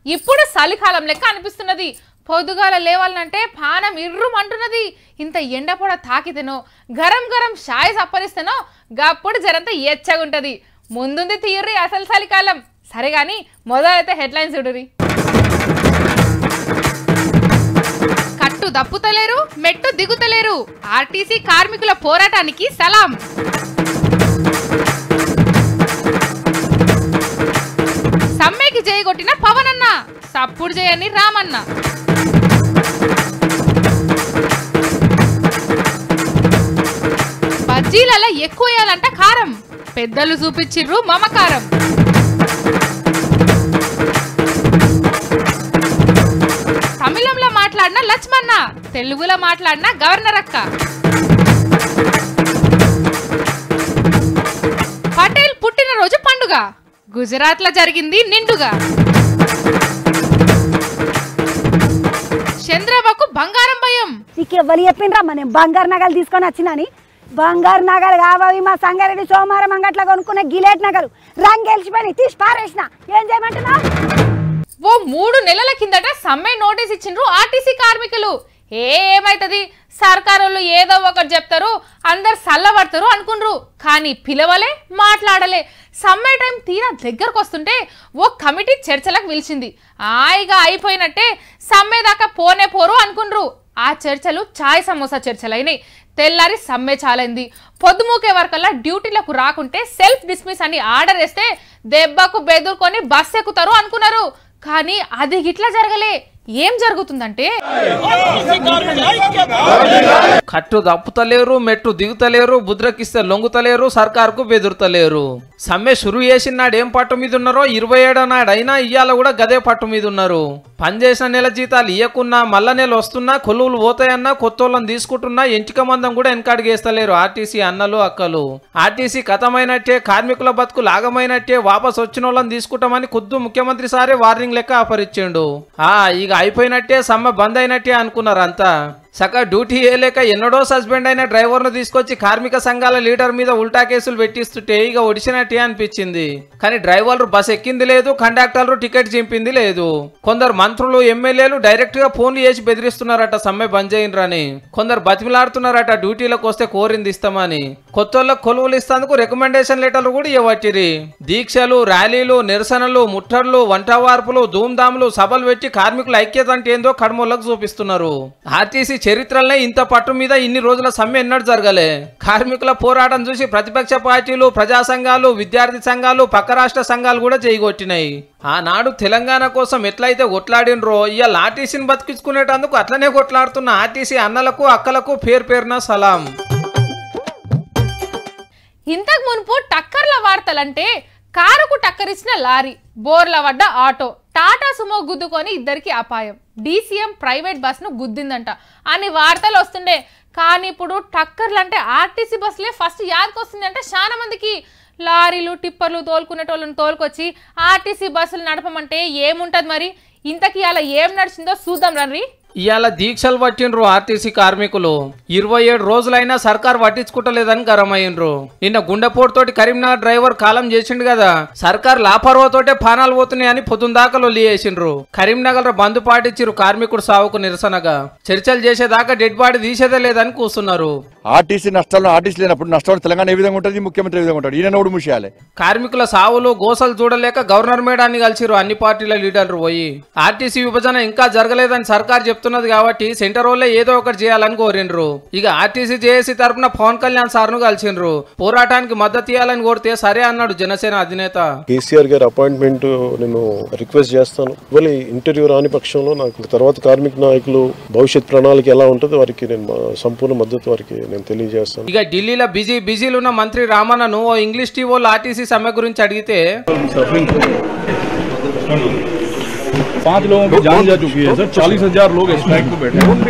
ఇప్పుడు చలికాలం లెక్క అనిపిస్తున్నది పొద్దుగాల లేవాలంటే పానం ఇర్రుమంటున్నది ఇంత ఎండపొడ తాకితేనో గరం గరం షాయి సప్పరిస్తేనో గప్పుడు జరంత ఎచ్చగుంటది ముందుంది తీర్రి అసలు చలికాలం సరే గాని మొదలైతే హెడ్లైన్స్ చూడురి కట్టు దప్పుతలేరు మెట్టు దిగుతలేరు ఆర్టీసీ కార్మికుల పోరాటానికి సలాం సమ్మెకి జయగొట్టిన పవన్ అన్న సప్పుడు చేయని రామన్న బజ్జీలలో ఎక్కువ వేయాలంట కారం పెద్దలు చూపించిర్రు మమకారం తమిళంలో మాట్లాడిన లక్ష్మణ తెలుగులో మాట్లాడిన గవర్నర్ అక్క పటేల్ పుట్టినరోజు పండుగ గుజరాత్ లో జరిగింది నిండుగా చంద్రబాబుకు బంగారం భయం నీకు ఎవ్వరు చెప్పిండ్రమ్మా నేను బంగారు నగలు తీసుకొని వచ్చినని బంగారు నగలు కావాలి మా సంగారెడ్డి సోమవారం అంగట్లో కొనుక్కున్న గిలేట్ నగలు రంగు గెలిచిపోయి తీసి పారేసిన ఏం చేయమంటున్నా ఓ మూడు నెలల కిందట సమ్మె నోటీస్ ఇచ్చిండ్రు ఆర్టీసీ కార్మికులు ఏ ఏమైతుంది సర్కారోళ్ళు ఏదో ఒకటి చెప్తారు అందరు సల్లబడతారు అనుకుండ్రు కానీ పిలవలే మాట్లాడలే సమ్మె టైం తీరా దగ్గరకు వస్తుంటే ఓ కమిటీ చర్చలకు పిలిచింది హాయిగా అయిపోయినట్టే సమ్మె దాకా పోనే పోరు అనుకుండ్రు ఆ చర్చలు చాయ్ సమోసా చర్చలైనాయి తెల్లారి సమ్మె చాలైంది పొద్దుమూకే వరకల్లా డ్యూటీలకు రాకుంటే సెల్ఫ్ డిస్మిస్ అని ఆర్డర్ వేస్తే దెబ్బకు బెదురుకొని బస్ ఎక్కుతారు అనుకున్నారు కానీ అది గిట్లా జరగలే ఏం జరుగుతుందంటే కట్టు దప్పుతలేరు మెట్టు దిగుతలేరు బుద్రకిస్తే లొంగుతలేరు సర్కార్కు బెదురుతలేరు సమ్మె షురు చేసిన నాడు ఏం పట్టు మీద ఉన్నారో ఇరవై ఏడో నాడు అయినా ఇయ్యాల కూడా గదే పట్టు మీద ఉన్నారు పనిచేసిన నెల జీతాలు ఇయ్యకున్నా మల్ల నెల వస్తున్నా కొలువులు పోతాయన్నా కొత్తోళ్ళని తీసుకుంటున్నా ఎంటిక మందం కూడా వెనకాడిగేస్తలేరు ఆర్టీసీ అన్నలు అక్కలు ఆర్టీసీ కథమైనట్టే కార్మికుల బతుకు లాగమైనట్టే వాపస్ వచ్చిన వాళ్ళని తీసుకుంటామని ఖుద్దు ముఖ్యమంత్రి సారే వార్నింగ్ లెక్క ఆఫరిచ్చిండు ఆ ఇక అయిపోయినట్టే సమ్మె బంద్ అయినట్టే అనుకున్నారు అంతా సక డ్యూటీ వేయలేక ఎన్నడో సస్పెండ్ అయిన డ్రైవర్ను తీసుకొచ్చి కార్మిక సంఘాల లీడర్ మీద ఉల్టా కేసులు పెట్టిస్తుంటే ఇక ఒడిసినట్టే అనిపించింది కానీ డ్రైవర్లు బస్ ఎక్కింది లేదు కండక్టర్లు టికెట్ చింపింది లేదు కొందరు మంత్రులు ఎమ్మెల్యేలు డైరెక్ట్ గా ఫోన్లు చేసి బెదిరిస్తున్నారట సమ్మె బంద్ చేయండి కొందరు బతిమిలాడుతున్నారట డ్యూటీలకు వస్తే కోరింది ఇస్తామని కొత్తోళ్ళకు కొలువులు ఇస్తందుకు రికమెండేషన్ లెటర్లు కూడా ఇవ్వట్టిరి దీక్షలు ర్యాలీలు నిరసనలు ముట్టర్లు వంట వార్పులు ధూమ్ధాములు సభలు పెట్టి కార్మికుల ఐక్యత అంటే ఏందో కడమూలకు చూపిస్తున్నారు ఆర్టీసీ చరిత్రలనే ఇంత పట్టు మీద ఇన్ని రోజుల సమ్మె ఎన్నడూ జరగలే కార్మికుల పోరాటం చూసి ప్రతిపక్ష పార్టీలు ప్రజా సంఘాలు విద్యార్థి సంఘాలు పక్క రాష్ట్ర సంఘాలు కూడా చేయగొట్టినాయి ఆనాడు తెలంగాణ కోసం ఎట్లయితే కొట్లాడినరో ఇవాళ ఆర్టీసీని బతికించుకునేటందుకు అట్లనే కొట్లాడుతున్న ఆర్టీసీ అన్నలకు అక్కలకు పేరు పేరున సలాం ఇంతకు మునుపు టక్కర్ల వార్తలంటే కారుకు టక్కరిచ్చిన లారీ బోర్ల పడ్డ ఆటో టాటా సుమో గుద్దుకొని ఇద్దరికి అపాయం డీసీఎం ప్రైవేట్ బస్ను గుద్దిందంట అని వార్తలు వస్తుండే కానీ ఇప్పుడు టక్కర్లు అంటే ఆర్టీసీ బస్సులే ఫస్ట్ యాదకొస్తుంది అంటే చాలా మందికి లారీలు టిప్పర్లు తోలుకునేటోళ్ళని తోలుకొచ్చి ఆర్టీసీ బస్సులు నడపమంటే ఏముంటది మరి ఇంతకీ అలా ఏం నడిచిందో చూద్దాం రండి ఇవాళ దీక్షలు పట్టిండ్రు ఆర్టీసీ కార్మికులు ఇరవై ఏడు రోజులైనా సర్కార్ పట్టించుకుంటలేదని గరమయ్యిండ్రు నిన్న గుండెపోటుతోటి కరీంనగర్ డ్రైవర్ కాలం చేసిండు కదా సర్కార్ లాపర్వతోటే పానాలు పోతున్నాయని పొద్దుందాకా లొల్లి చేసిండ్రు కరీంనగర్ బంద్ పాటించిరు కార్మికుడు సావుకు నిరసనగా చర్చలు చేసేదాకా డెడ్ బాడీ తీసేదే లేదని కూస్తున్నారు ఆర్టీసీ నష్టాలను ఆర్టీసీ లేనప్పుడు నష్టాలు తెలంగాణ ఏ విధంగా ఉంటుంది ముఖ్యమంత్రి ఏ విధంగా ఉంటాడు ఈయన నోడు ముషియాలి కార్మికుల సావులు గోసలు చూడలేక గవర్నర్ మేడాన్ని కలిసిరు అన్ని పార్టీల లీడర్లు పోయి ఆర్టీసీ విభజన ఇంకా జరగలేదని సర్కార్ చెప్తున్నది కాబట్టి సెంటర్ వాళ్ళే ఏదో ఒకటి చేయాలని కోరిండ్రు ఇక ఆర్టీసీ జేఏసీ తరపున పవన్ కళ్యాణ్ సార్ను కలిసిండ్రు పోరాటానికి మద్దతు ఇవ్వాలని కోరితే సరే అన్నాడు జనసేన అధినేత కేసీఆర్ గారి అపాయింట్మెంట్ నేను రిక్వెస్ట్ చేస్తాను ఇవాళ ఇంటర్వ్యూ రాని పక్షంలో నాకు తర్వాత కార్మిక నాయకులు భవిష్యత్ ప్రణాళిక ఎలా ఉంటుందో వారికి నేను మా సంపూర్ణ మద్దతు వారికి నేను తెలియజేస్తాను ఇక ఢిల్లీలో బిజీ బిజీలు ఉన్న మంత్రి రామన్నను ఓ ఇంగ్లీష్ టీవోలు ఆర్టీసీ సమ్మె గురించి అడిగితే पांच लोगों की जान जा चुकी है सर चालीस हजार लोग स्ट्राइक पे बैठे हैं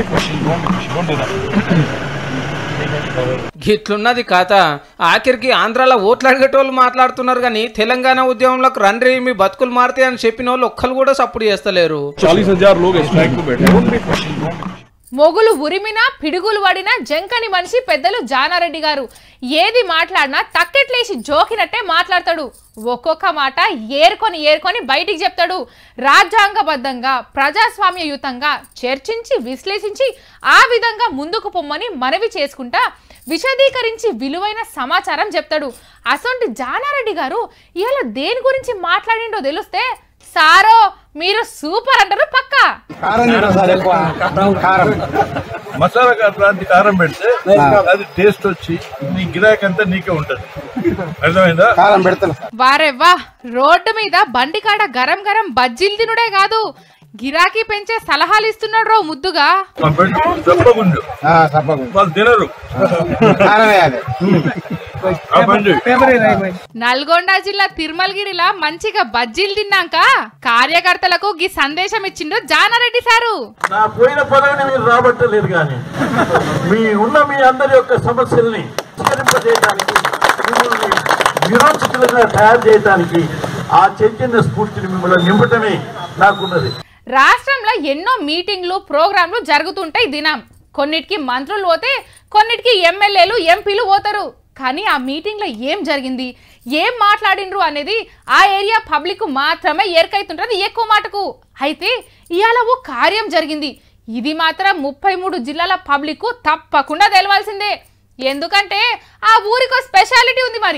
గిట్లున్నది కథ ఆఖరికి ఆంధ్రాలో ఓట్లు అడిగేటోళ్ళు మాట్లాడుతున్నారు కానీ తెలంగాణ ఉద్యమంలోకి రండి మీ బతుకులు మారితే అని చెప్పిన వాళ్ళు ఒక్కరు కూడా సప్పుడు చేస్తలేరు चालीस हजार लोग स्ट्राइक पे बैठे हैं మొగులు ఉరిమినా పిడుగులు పడినా జంకని మనిషి పెద్దలు జానారెడ్డి గారు ఏది మాట్లాడినా తక్కెట్లేసి జోకినట్టే మాట్లాడతాడు ఒక్కొక్క మాట ఏరుకొని ఏరుకొని బయటికి చెప్తాడు రాజ్యాంగబద్ధంగా ప్రజాస్వామ్యయుతంగా చర్చించి విశ్లేషించి ఆ విధంగా ముందుకు పొమ్మని మనవి చేసుకుంటా విశదీకరించి విలువైన సమాచారం చెప్తాడు అసొంటి జానారెడ్డి గారు ఇవాళ దేని గురించి మాట్లాడిండో తెలిస్తే సారో మీరు సూపర్ అంటారు పక్కా కారం తినడం సార్ ఎక్కువ కారం మసాలా లాంటి కారం పెడితే అది టేస్ట్ వచ్చి నీ గిరాకీ అంతా నీకే ఉంటది అర్థమైందా కారం పెడతాను వారెవ్వా రోడ్డు మీద బండి కాడ గరం గరం బజ్జీలు తినుడే కాదు గిరాకీ పెంచే సలహాలు ఇస్తున్నాడు రో ముద్దుగా మా పెట్టి చెప్పకుండు తప్పకుండా వాళ్ళు తినరు కారం వేయాలి ఆ పని చెయ్యి. నల్గొండ జిల్లా తిరుమలగిరిలా మంచిగా బజ్జీలు తిన్నాక కార్యకర్తలకు గీ సందేశం ఇచ్చిండు జానారెడ్డి సారు నా పోయిన పదవిని మీరు రాబట్టలేరు కానీ మీ ఉన్న మీ అందరి యొక్క సమస్యల్ని పరిష్కరింపజేయడానికి మిమ్మల్ని విరోచితులుగా తయారు చేయడానికి ఆ చైతన్య స్ఫూర్తిని మిమ్మల్ని నింపటమే నాకున్నది రాష్ట్రంలో ఎన్నో మీటింగ్లు ప్రోగ్రాంలు జరుగుతుంటాయి దినం కొన్నిటికి మంత్రులు పోతే కొన్నిటికి ఎమ్మెల్యేలు ఎంపీలు పోతారు కానీ ఆ మీటింగ్లో ఏం జరిగింది ఏం మాట్లాడిండ్రు అనేది ఆ ఏరియా పబ్లిక్ మాత్రమే ఎరకైతుంటది ఎక్కువ మాటకు అయితే ఇవాళ ఓ కార్యం జరిగింది ఇది మాత్రం ముప్పై మూడు జిల్లాల పబ్లిక్ తప్పకుండా తెలవాల్సిందే ఎందుకంటే ఆ ఊరికో స్పెషాలిటీ ఉంది మరి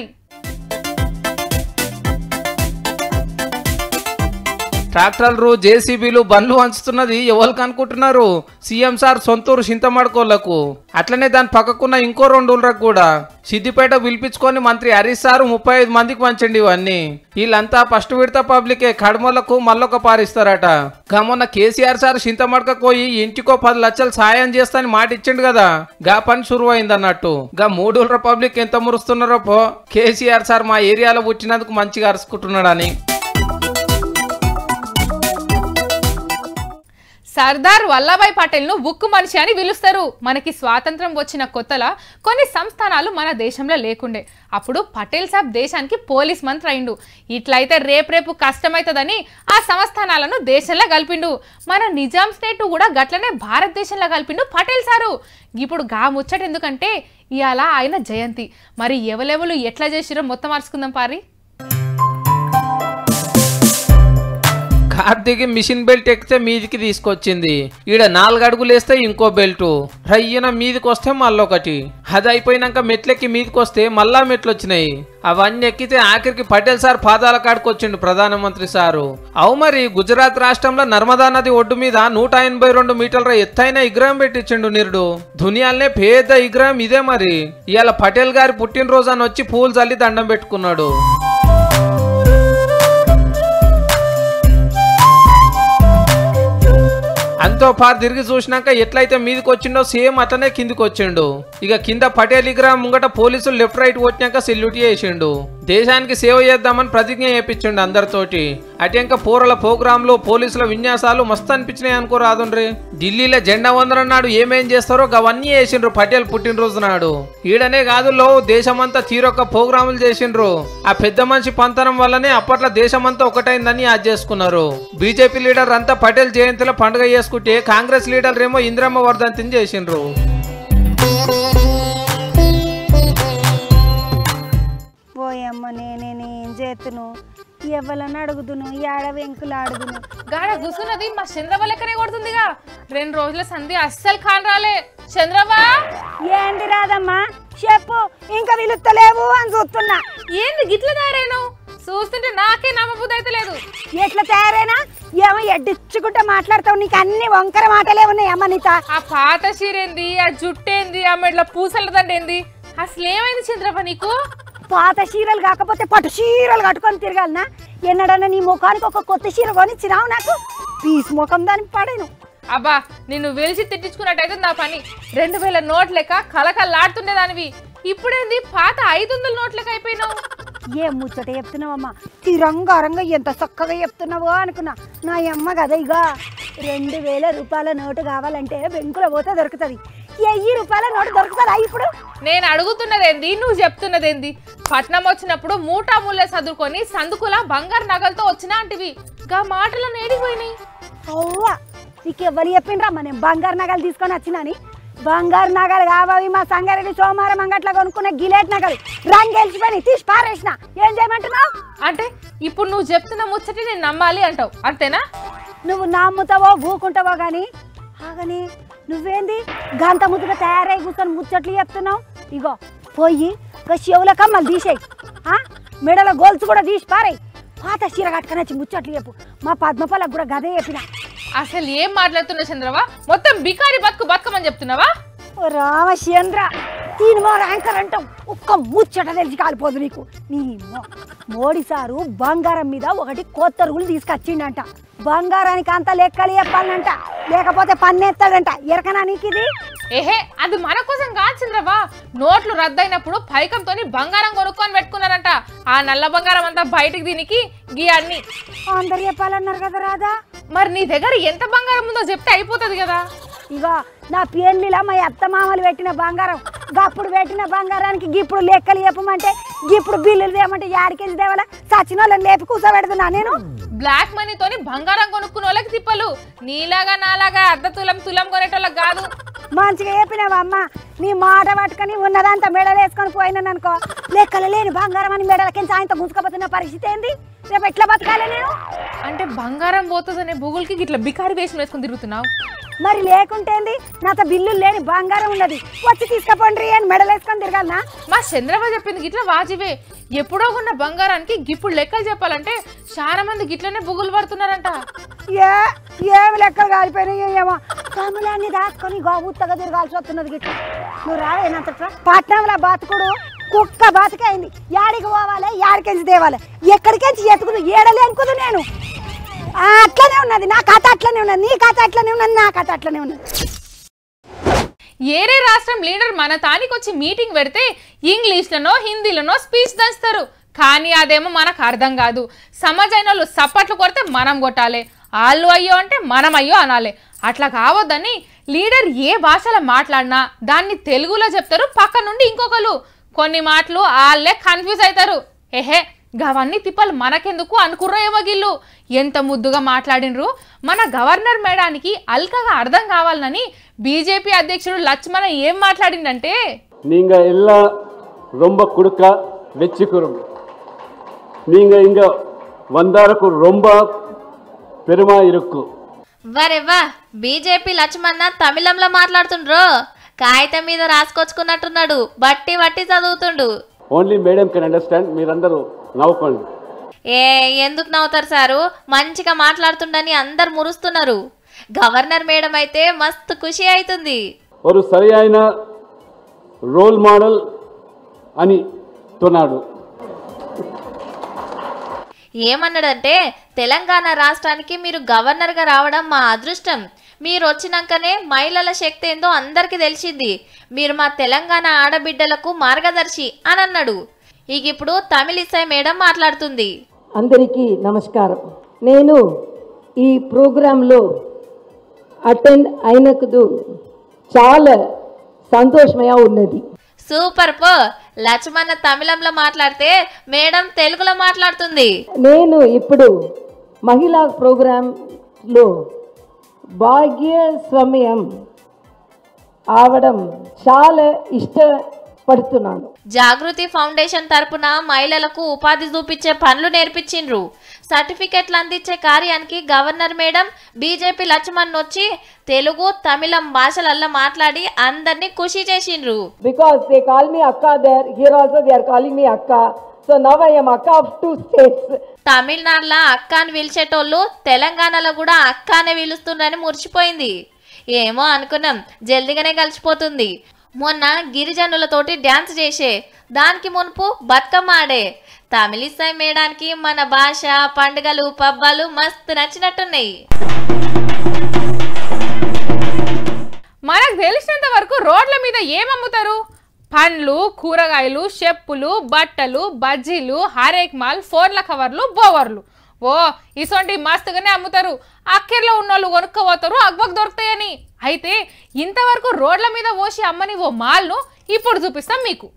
ట్రాక్టర్లు జేసీబీలు బండ్లు వంచుతున్నది ఎవరికి అనుకుంటున్నారు సీఎం సార్ సొంతూరు చింతమడుకోళ్లకు అట్లనే దాని పక్కకున్న ఇంకో రెండు ఊళ్ళకు కూడా సిద్దిపేట పిలిపించుకొని మంత్రి హరీష్ సారు ముప్పై ఐదు మందికి పంచండి ఇవన్నీ వీళ్ళంతా ఫస్ట్ విడత పబ్లికే కడమలకు మళ్ళొక పారిస్తారట గమొన్న కేసీఆర్ సార్ చింతమడక పోయి ఇంటికో పది లక్షలు సాయం చేస్తాని మాట ఇచ్చిండు కదా గా పని సురువు అయింది అన్నట్టు గా మూడు పబ్లిక్ ఎంత మురుస్తున్నారో పో కేసీఆర్ సార్ మా ఏరియాలో పుట్టినందుకు మంచిగా అరుచుకుంటున్నాడని సర్దార్ వల్లభాయ్ పటేల్ను ఉక్కు మనిషి అని పిలుస్తారు మనకి స్వాతంత్రం వచ్చిన కొత్తలా కొన్ని సంస్థానాలు మన దేశంలో లేకుండే అప్పుడు పటేల్ సాబ్ దేశానికి పోలీస్ మంత్రి అయిండు ఇట్లయితే రేపు రేపు కష్టమవుతుందని ఆ సంస్థానాలను దేశంలో కలిపిండు మన నిజాం స్టేట్ కూడా గట్లనే భారతదేశంలో కలిపిండు పటేల్ సారు ఇప్పుడు గా ముచ్చట ఎందుకంటే ఇవాళ ఆయన జయంతి మరి ఎవలెవలు ఎట్లా చేసిరో మొత్తం మార్చుకుందాం పారి కార్తీక్ మిషన్ బెల్ట్ ఎక్కితే మీదికి తీసుకొచ్చింది ఈడ నాలుగు అడుగులు వేస్తే ఇంకో బెల్ట్ రయ్యన మీదికి వస్తే మళ్ళొకటి అది అయిపోయినాక మెట్లెక్కి మీదికి వస్తే మళ్ళా మెట్లు వచ్చినాయి అవన్నీ ఎక్కితే ఆఖరికి పటేల్ సార్ పాదాల కాడికి వచ్చిండు ప్రధానమంత్రి సారు అవు మరి గుజరాత్ రాష్ట్రంలో నర్మదా నది ఒడ్డు మీద నూట ఎనభై రెండు మీటర్ల ఎత్తైన విగ్రహం పెట్టించిండు నిరుడు దునియాలనే పేద విగ్రహం ఇదే మరి ఇవాళ పటేల్ గారి పుట్టినరోజు అని వచ్చి పూలు చల్లి దండం పెట్టుకున్నాడు అంతో పారు తిరిగి చూసినాక ఎట్లయితే మీదకి వచ్చిండో సేమ్ అట్లనే కిందికి వచ్చిండు ఇక కింద పటేల్ విగ్రహం ముంగట పోలీసులు లెఫ్ట్ రైట్ కొట్టినాక సెల్యూట్ చేసిండు దేశానికి సేవ చేద్దామని ప్రతిజ్ఞ చేయించిండు అందరితోటి అటెంక పోరల ప్రోగ్రాంలు పోలీసుల విన్యాసాలు మస్తు అనిపించినాయి అనుకో రాదుండ్రి ఢిల్లీలో జెండా వందనం నాడు ఏమేం చేస్తారో అవన్నీ చేసిండ్రు పటేల్ పుట్టినరోజు నాడు ఈడనే కాదు లో దేశమంతా తీరొక్క ప్రోగ్రాములు చేసిండ్రు ఆ పెద్ద మనిషి పంతనం వల్లనే అప్పట్లో దేశమంతా ఒకటైందని యాద్ చేసుకున్నారు బీజేపీ లీడర్ అంతా పటేల్ జయంతిలో పండుగ చేసుకుంటే కాంగ్రెస్ లీడర్ ఏమో ఇందిరమ్మ వర్ధంతిని చేసిండ్రు పోయమ్మ నేనే ఏం చేతును ఎవరన్నా అడుగుదును ఏడ వెంకులు అడుగును గాడ కూసున్నది మా చంద్రబా లెక్కనే కొడుతుందిగా రెండు రోజుల సంధి అస్సలు కాన్ రాలే చంద్రబా ఏంటి రాదమ్మా చెప్పు ఇంకా పిలుస్తలేవు అని చూస్తున్నా ఏంది గిట్ల తయారేను చూస్తుంటే నాకే నమ్మబుద్ధి అయితే లేదు ఎట్లా తయారైనా ఏమో ఎడ్డించుకుంటా మాట్లాడతావు నీకు అన్ని వంకర మాటలే ఉన్నాయి అమ్మ నీత ఆ పాత చీరేంది ఆ జుట్టేంది ఆ మెడల పూసల దండేంది అసలు ఏమైంది చంద్రబా నీకు పాత చీరలు కాకపోతే పట్టు చీరలు కట్టుకొని తిరగాలనా ఎన్నడన్నా నీ ముఖానికి ఒక కొత్త చీర కొనిచ్చినావు నాకు పీస్ ముఖం దానికి పడేను అబ్బా నిన్ను వెలిసి తిట్టించుకున్నట్టయితే నా పని రెండు వేల నోట్ లెక్క కలకల్లాడుతుండే దానివి ఇప్పుడేంది పాత ఐదు వందల నోట్ లెక్క అయిపోయినావు ఏం ముచ్చట చెప్తున్నావమ్మా తిరంగారంగా ఎంత చక్కగా చెప్తున్నావో అనుకున్నా నా అమ్మ కదా ఇక రెండు వేల రూపాయల నోటు కావాలంటే బెంకులో పోతే దొరుకుతుంది వెయ్యి రూపాయల నోటు దొరుకుతుందా ఇప్పుడు నేను అడుగుతున్నదేంది నువ్వు చెప్తున్నదేంది పట్నం వచ్చినప్పుడు మూటా ముళ్ళ చదువుకొని సందుకుల బంగారు నగలతో వచ్చిన అంటివి గా మాటలు నేడిపోయినాయి అవ్వా నీకు ఎవరు చెప్పిండ్రా మా నేను బంగారు నగలు తీసుకొని వచ్చినాని బంగారు నగలు కావాలి మా సంగారెడ్డి సోమవారం అంగట్లో కొనుక్కున్న గిలేట్ నగలు రంగు గెలిచిపోయి తీసి పారేసిన ఏం చేయమంటున్నావు అంటే ఇప్పుడు నువ్వు చెప్తున్న ముచ్చటి నేను నమ్మాలి అంటావు అంతేనా నువ్వు నమ్ముతావో ఊకుంటావో గాని ఆగని నువ్వేంది గంత ముద్దుగా తయారై కూర్చొని ముచ్చట్లు చెప్తున్నావు ఇగో పోయి ఒక చెవుల కమ్మలు తీసేయి ఆ? మెడలో గొలుసు కూడా తీసి పారేయి పాత చీర కట్టుకొని వచ్చి ముచ్చట్లు చెప్పు మా పద్మపలకు కూడా గదే చెప్పిన అసలు ఏం మాట్లాడుతున్నావు చంద్రవా మొత్తం బికారి బతుకు బతుకమని చెప్తున్నావా ఓ రామచంద్ర దీని మా యాంకర్ అంటాం ఒక్క ముచ్చట తెలిసి కాలిపోదు నీకు నీ మో- మోడీ సారు బంగారం మీద ఒకటి కొత్త రూల్ తీసుకొచ్చిండంట బంగారానికి అంత లెక్కలు చెప్పాలంట లేకపోతే పన్నెత్తాడంట ఎరకనా నీకు ఇది ఏహే అది మన కోసం కాదు చంద్రవా నోట్లు రద్దయినప్పుడు పైకంతోని బంగారం కొనుక్కొని పెట్టుకున్నారంట ఆ నల్ల బంగారం అంతా బయటికి దీనికి గీ అన్ని అందరు చెప్పాలన్నారు కదా రాదా మరి నీ దగ్గర ఎంత బంగారం ఉందో చెప్తే అయిపోతుంది కదా ఇగో నా పెళ్లిలా మా అత్త మామలు పెట్టిన బంగారం గప్పుడు పెట్టిన బంగారానికి గిప్పుడు లెక్కలు చెప్పమంటే గిప్పుడు బిల్లులు తేమంటే యాడికెళ్ళి తేవాలా సచిన వాళ్ళని లేపి కూర్చోబెడుతున్నా నేను బ్లాక్ మనీతోని బంగారం కొనుక్కున్న వాళ్ళకి తిప్పలు నీలాగా నాలాగా అర్ధ తులం తులం కొనేటోళ్ళకి కాదు మంచిగా చెప్పినావా అమ్మ నీ మాట పట్టుకొని ఉన్నదంతా మెడలు వేసుకొని పోయినాను అనుకో లెక్కలు లేని బంగారం అని మెడలకి సాయంత్రం గుంజుకపోతున్న పరిస్థితి ఏంది రేపు ఎట్లా బతకాలి నేను అంటే బంగారం పోతుందనే బుగులకి ఇట్లా బికారి వేషం వేసుకొని తిరుగుతున్నావు మరి లేకుంటేంది నాతో బిల్లులు లేని బంగారం ఉన్నది వచ్చి తీసుకపోండి అని మెడలు వేసుకొని తిరగాలనా మా చంద్రబాబు చెప్పింది గిట్ల వాజివే ఎప్పుడో ఉన్న బంగారానికి గిప్పుడు లెక్కలు చెప్పాలంటే చాలా మంది గిట్లనే బుగులు పడుతున్నారంట ఏ ఏమి లెక్కలు కాలిపోయినాయి ఏమో కములన్నీ దాచుకొని గోబుత్తగా తిరగాల్సి వస్తున్నది గిట్ల నువ్వు రావేనంత పట్నంలో బతుకుడు కుక్క బతికైంది యాడికి పోవాలి యాడికెంచి తేవాలి ఎక్కడికెంచి ఎత్తుకుదు ఏడలే అనుకుదు నేను ఆ, అట్లనే ఉన్నది నా కథ అట్లనే ఉన్నది నీ కథ అట్లనే ఉన్నది నా కథ అట్లనే ఉన్నది ఏరే రాష్ట్రం లీడర్ మన తానికి వచ్చి మీటింగ్ పెడితే ఇంగ్లీష్లోనో హిందీలోనో స్పీచ్ దంచుతారు కానీ అదేమో మనకు అర్థం కాదు సమాజైన వాళ్ళు సప్పట్లు కొడితే మనం కొట్టాలి వాళ్ళు అయ్యో అంటే మనం అయ్యో అనాలి అట్లా కావద్దని లీడర్ ఏ భాషలో మాట్లాడినా దాన్ని తెలుగులో చెప్తారు పక్క నుండి ఇంకొకరు కొన్ని మాటలు వాళ్ళే కన్ఫ్యూజ్ అవుతారు ఏహే గవన్నీ తిప్పలు మనకెందుకు అనుకుర్రో ఏమో గిల్లు ఎంత ముద్దుగా మాట్లాడినరు మన గవర్నర్ మేడానికి అల్కగా అర్థం కావాలని బీజేపీ అధ్యక్షుడు లక్ష్మణ ఏం మాట్లాడిందంటే நீங்க எல்லாம் ரொம்ப கொடுக்க வச்சுக்கிறோம் நீங்க இங்க வந்தாருக்கு ரொம்ப பெருமா இருக்கும் వరెవ్వా బీజేపీ లక్ష్మణ తమిళంలో మాట్లాడుతుండ్రు కాగితం మీద రాసుకొచ్చుకున్నట్టున్నాడు బట్టి బట్టి చదువుతుండు ఓన్లీ మేడం కెన్ అండర్స్టాండ్ మీరందరూ నవ్వుకోండి ఏ ఎందుకు నవ్వుతారు సారు మంచిగా మాట్లాడుతుండని అందరు మురుస్తున్నారు గవర్నర్ మేడం అయితే మస్తు ఖుషి అవుతుంది ఒక సరి అయిన రోల్ మోడల్ అని తున్నాడు ఏమన్నాడంటే తెలంగాణ రాష్ట్రానికి మీరు గవర్నర్గా రావడం మా అదృష్టం మీరు వచ్చినాకనే మహిళల శక్తి ఏందో అందరికీ తెలిసింది మీరు మా తెలంగాణ ఆడబిడ్డలకు మార్గదర్శి అని అన్నాడు ఇక ఇప్పుడు తమిళిసై మేడం మాట్లాడుతుంది అందరికీ నమస్కారం నేను ఈ ప్రోగ్రాంలో అటెండ్ అయినకుదు చాలా సంతోషమయ ఉన్నది సూపర్ పో లక్ష్మణ తమిళంలో మాట్లాడితే మేడం తెలుగులో మాట్లాడుతుంది నేను ఇప్పుడు మహిళా ప్రోగ్రాంలో భాగ్యస్వామ్యం అవడం చాలా ఇష్టపడుతున్నాను జాగృతి ఫౌండేషన్ తరపున మహిళలకు ఉపాధి చూపించే పనులు నేర్పించిండ్రు సర్టిఫికెట్లు అందించే కార్యానికి గవర్నర్ మేడం బీజేపీ లక్ష్మణ్ వచ్చి తెలుగు తమిళం భాషలల్లో మాట్లాడి అందరినీ ఖుషి చేసిండ్రు because they call me Akka there. Here also they are calling me Akka. So now I am Akka of two states. తమిళనాడులో అక్క అని పిలిచేటోళ్ళు తెలంగాణలో కూడా అక్క అనే పిలుస్తుండ్రని మురిచిపోయింది ఏమో అనుకున్నాం జల్దిగానే కలిసిపోతుంది మొన్న గిరిజనులతోటి డ్యాన్స్ చేసే దానికి మునుపు బతుకమ్మ ఆడే తమిళిస్తాయి మేడానికి మన భాష పండుగలు పబ్బాలు మస్తు నచ్చినట్టున్నాయి మనకు తెలిసినంత వరకు రోడ్ల మీద ఏం అమ్ముతారు పండ్లు కూరగాయలు చెప్పులు బట్టలు బజ్జీలు హరేక్ మాల్ ఫోన్ల కవర్లు బోవర్లు ఓ ఇసొంటి మస్తుగానే అమ్ముతారు అక్కర్లో ఉన్నోళ్ళు కొనుక్కోపోతారు అగ్వకు దొరుకుతాయని అయితే ఇంతవరకు రోడ్ల మీద పోసి అమ్మని ఓ మాల్ను ఇప్పుడు చూపిస్తాం మీకు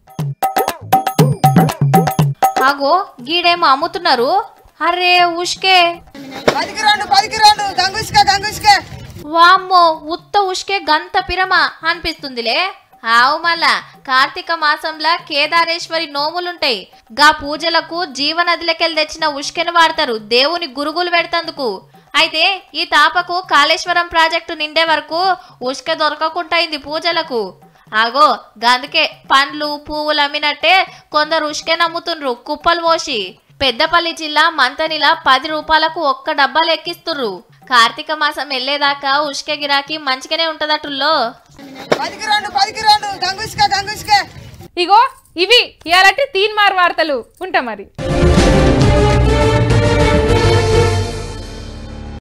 అగో గీడేమో అమ్ముతున్నారు అరే ఉష్కే పదికి రెండు పదికి రెండు గంగుష్క గంగుష్క వామ్మో ఉత్త ఉష్కే గంత పిరమ అనిపిస్తుందిలే ఆవు మళ్ళా కార్తీక మాసంలో కేదారేశ్వరి నోములుంటాయి గా పూజలకు జీవనదిలకెళ్ళి తెచ్చిన ఉష్కెను వాడతారు దేవుని గురుగులు పెడతందుకు అయితే ఈ తాపకు కాళేశ్వరం ప్రాజెక్టు నిండే వరకు ఉష్క దొరకకుంటైంది పూజలకు ఆగో గందుకే పండ్లు పువ్వులు అమ్మినట్టే కొందరు ఉష్కే నమ్ముతుండ్రు కుప్పలు పోసి పెద్దపల్లి జిల్లా మంతనిలా పది రూపాయలకు ఒక్క డబ్బాలు ఎక్కిస్తుర్రు కార్తీక మాసం వెళ్ళేదాకా ఉష్క గిరాకీ మంచిగానే ఉంటదటుల్లో ఇగో ఇవి ఇలాంటి తీన్ మార్ వార్తలు ఉంటా మరి